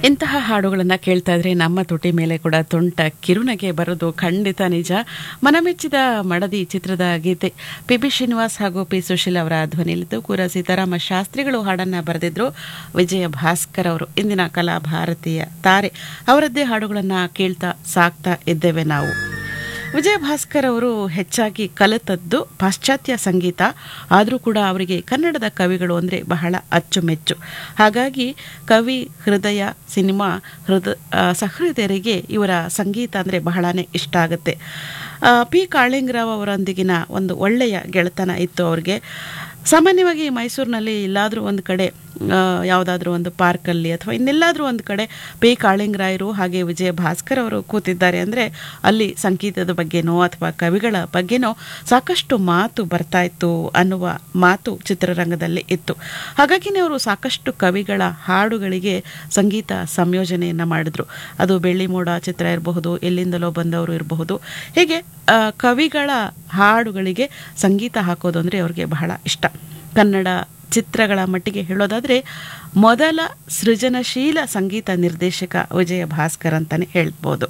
ಇಂತಹ ಹಾಡುಗಳನ್ನು ಕೇಳ್ತಾ ಇದ್ರೆ ನಮ್ಮ ತುಟಿ ಮೇಲೆ ಕೂಡ ತುಂಟ ಕಿರುನಗೆ ಬರೋದು ಖಂಡಿತ ನಿಜ ಮನಮೆಚ್ಚಿದ ಮಡದಿ ಚಿತ್ರದ ಗೀತೆ ಪಿ ಬಿ ಶ್ರೀನಿವಾಸ್ ಹಾಗೂ ಪಿ ಸುಶೀಲ್ ಅವರ ಧ್ವನಿಯಲ್ಲಿದ್ದು ಕೂರ ಸೀತಾರಾಮ ಶಾಸ್ತ್ರಿಗಳು ಹಾಡನ್ನ ಬರೆದಿದ್ರು ವಿಜಯ ಭಾಸ್ಕರ್ ಅವರು ಇಂದಿನ ಕಲಾ ಭಾರತೀಯ ತಾರೆ ಅವರದ್ದೇ ಹಾಡುಗಳನ್ನು ಕೇಳ್ತಾ ಸಾಕ್ತಾ ಇದ್ದೇವೆ ನಾವು ವಿಜಯ ಭಾಸ್ಕರ್ ಅವರು ಹೆಚ್ಚಾಗಿ ಕಲಿತದ್ದು ಪಾಶ್ಚಾತ್ಯ ಸಂಗೀತ ಆದರೂ ಕೂಡ ಅವರಿಗೆ ಕನ್ನಡದ ಕವಿಗಳು ಅಂದರೆ ಬಹಳ ಅಚ್ಚುಮೆಚ್ಚು ಹಾಗಾಗಿ ಕವಿ ಹೃದಯ ಸಿನಿಮಾ ಹೃದ ಆ, ಸಹೃದಯರಿಗೆ ಇವರ ಸಂಗೀತ ಅಂದರೆ ಬಹಳನೇ ಇಷ್ಟ ಆಗುತ್ತೆ ಆ, ಪಿ ಕಾಳಿಂಗರಾವ್ ಅವರೊಂದಿಗಿನ ಒಂದು ಒಳ್ಳೆಯ ಗೆಳೆತನ ಇತ್ತು ಅವ್ರಿಗೆ ಸಾಮಾನ್ಯವಾಗಿ ಮೈಸೂರಿನಲ್ಲಿ ಎಲ್ಲಾದರೂ ಒಂದು ಕಡೆ ಯಾವುದಾದ್ರೂ ಒಂದು ಪಾರ್ಕಲ್ಲಿ ಅಥವಾ ಇನ್ನೆಲ್ಲಾದರೂ ಒಂದು ಕಡೆ ಪಿ ಕಾಳಿಂಗರಾಯರು ಹಾಗೆ ವಿಜಯ ಭಾಸ್ಕರ್ ಅವರು ಕೂತಿದ್ದಾರೆ ಅಂದರೆ ಅಲ್ಲಿ ಸಂಗೀತದ ಬಗ್ಗೆನೋ ಅಥವಾ ಕವಿಗಳ ಬಗ್ಗೆನೋ ಸಾಕಷ್ಟು ಮಾತು ಬರ್ತಾ ಇತ್ತು ಅನ್ನುವ ಮಾತು ಚಿತ್ರರಂಗದಲ್ಲಿ ಇತ್ತು ಹಾಗಾಗಿನೇ ಅವರು ಸಾಕಷ್ಟು ಕವಿಗಳ ಹಾಡುಗಳಿಗೆ ಸಂಗೀತ ಸಂಯೋಜನೆಯನ್ನು ಮಾಡಿದ್ರು ಅದು ಬೆಳ್ಳಿ ಮೋಡ ಚಿತ್ರ ಇರಬಹುದು ಎಲ್ಲಿಂದಲೋ ಬಂದವರು ಇರಬಹುದು ಹೀಗೆ ಆ, ಕವಿಗಳ ಹಾಡುಗಳಿಗೆ ಸಂಗೀತ ಹಾಕೋದು ಅಂದರೆ ಅವ್ರಿಗೆ ಬಹಳ ಇಷ್ಟ ಕನ್ನಡ ಚಿತ್ರಗಳ ಮಟ್ಟಿಗೆ ಹೇಳೋದಾದರೆ ಮೊದಲ ಸೃಜನಶೀಲ ಸಂಗೀತ ನಿರ್ದೇಶಕ ವಿಜಯ ಭಾಸ್ಕರ್ ಅಂತಲೇ ಹೇಳ್ಬೋದು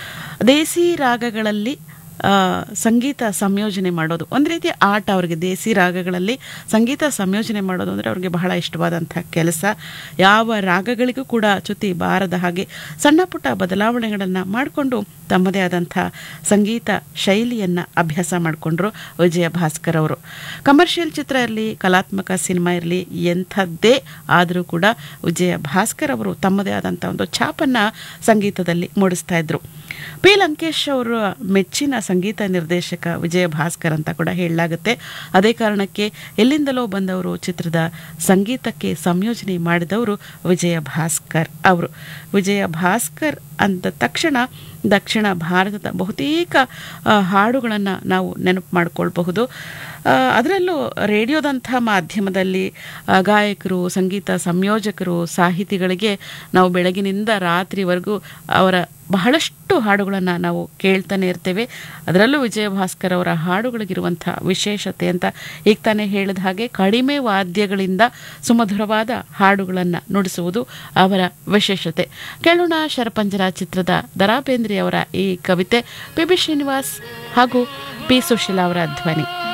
ದೇಸಿ ರಾಗಗಳಲ್ಲಿ ಆ, ಸಂಗೀತ ಸಂಯೋಜನೆ ಮಾಡೋದು ಒಂದು ರೀತಿಯ ಆಟ ಅವರಿಗೆ ದೇಸಿ ರಾಗಗಳಲ್ಲಿ ಸಂಗೀತ ಸಂಯೋಜನೆ ಮಾಡೋದು ಅಂದರೆ ಅವ್ರಿಗೆ ಬಹಳ ಇಷ್ಟವಾದಂಥ ಕೆಲಸ ಯಾವ ರಾಗಗಳಿಗೂ ಕೂಡ ಚ್ಯುತಿ ಬಾರದ ಹಾಗೆ ಸಣ್ಣ ಪುಟ್ಟ ಬದಲಾವಣೆಗಳನ್ನು ಮಾಡಿಕೊಂಡು ತಮ್ಮದೇ ಆದಂಥ ಸಂಗೀತ ಶೈಲಿಯನ್ನು ಅಭ್ಯಾಸ ಮಾಡಿಕೊಂಡ್ರು ವಿಜಯ ಭಾಸ್ಕರ್ ಅವರು ಕಮರ್ಷಿಯಲ್ ಚಿತ್ರ ಇರಲಿ ಕಲಾತ್ಮಕ ಸಿನಿಮಾ ಇರಲಿ ಎಂಥದ್ದೇ ಆದರೂ ಕೂಡ ವಿಜಯ ಭಾಸ್ಕರ್ ಅವರು ತಮ್ಮದೇ ಆದಂಥ ಒಂದು ಛಾಪನ್ನು ಸಂಗೀತದಲ್ಲಿ ಮೂಡಿಸ್ತಾ ಇದ್ರು ಪಿ ಲಂಕೇಶ್ ಅವರ ಮೆಚ್ಚಿನ ಸಂಗೀತ ನಿರ್ದೇಶಕ ವಿಜಯ ಭಾಸ್ಕರ್ ಅಂತ ಕೂಡ ಹೇಳಲಾಗುತ್ತೆ ಅದೇ ಕಾರಣಕ್ಕೆ ಎಲ್ಲಿಂದಲೋ ಬಂದವರು ಚಿತ್ರದ ಸಂಗೀತಕ್ಕೆ ಸಂಯೋಜನೆ ಮಾಡಿದವರು ವಿಜಯ ಭಾಸ್ಕರ್ ಅವರು ವಿಜಯ ಭಾಸ್ಕರ್ ಅಂದ ತಕ್ಷಣ ದಕ್ಷಿಣ ಭಾರತದ ಬಹುತೇಕ ಹಾಡುಗಳನ್ನು ನಾವು ನೆನಪು ಮಾಡಿಕೊಳ್ಬಹುದು ಆ, ಅದರಲ್ಲೂ ರೇಡಿಯೋದಂಥ ಮಾಧ್ಯಮದಲ್ಲಿ ಆ, ಗಾಯಕರು ಸಂಗೀತ ಸಂಯೋಜಕರು ಸಾಹಿತಿಗಳಿಗೆ ನಾವು ಬೆಳಗಿನಿಂದ ರಾತ್ರಿವರೆಗೂ ಅವರ ಬಹಳಷ್ಟು ಹಾಡುಗಳನ್ನು ನಾವು ಕೇಳ್ತಾನೆ ಇರ್ತೇವೆ ಅದರಲ್ಲೂ ವಿಜಯ ಭಾಸ್ಕರ್ ಅವರ ಹಾಡುಗಳಿಗಿರುವಂಥ ವಿಶೇಷತೆ ಅಂತ ಈಗ ತಾನೇ ಹೇಳಿದ ಹಾಗೆ ಕಡಿಮೆ ವಾದ್ಯಗಳಿಂದ ಸುಮಧುರವಾದ ಹಾಡುಗಳನ್ನು ನುಡಿಸುವುದು ಅವರ ವಿಶೇಷತೆ ಕೇಳೋಣ ಶರಪಂಜರ ಚಿತ್ರದ ದರಾ ಬೇಂದ್ರಿ ಅವರ ಈ ಕವಿತೆ ಪಿ ಬಿ ಶ್ರೀನಿವಾಸ್ ಹಾಗೂ ಪಿ ಸುಶೀಲಾ ಅವರ ಧ್ವನಿ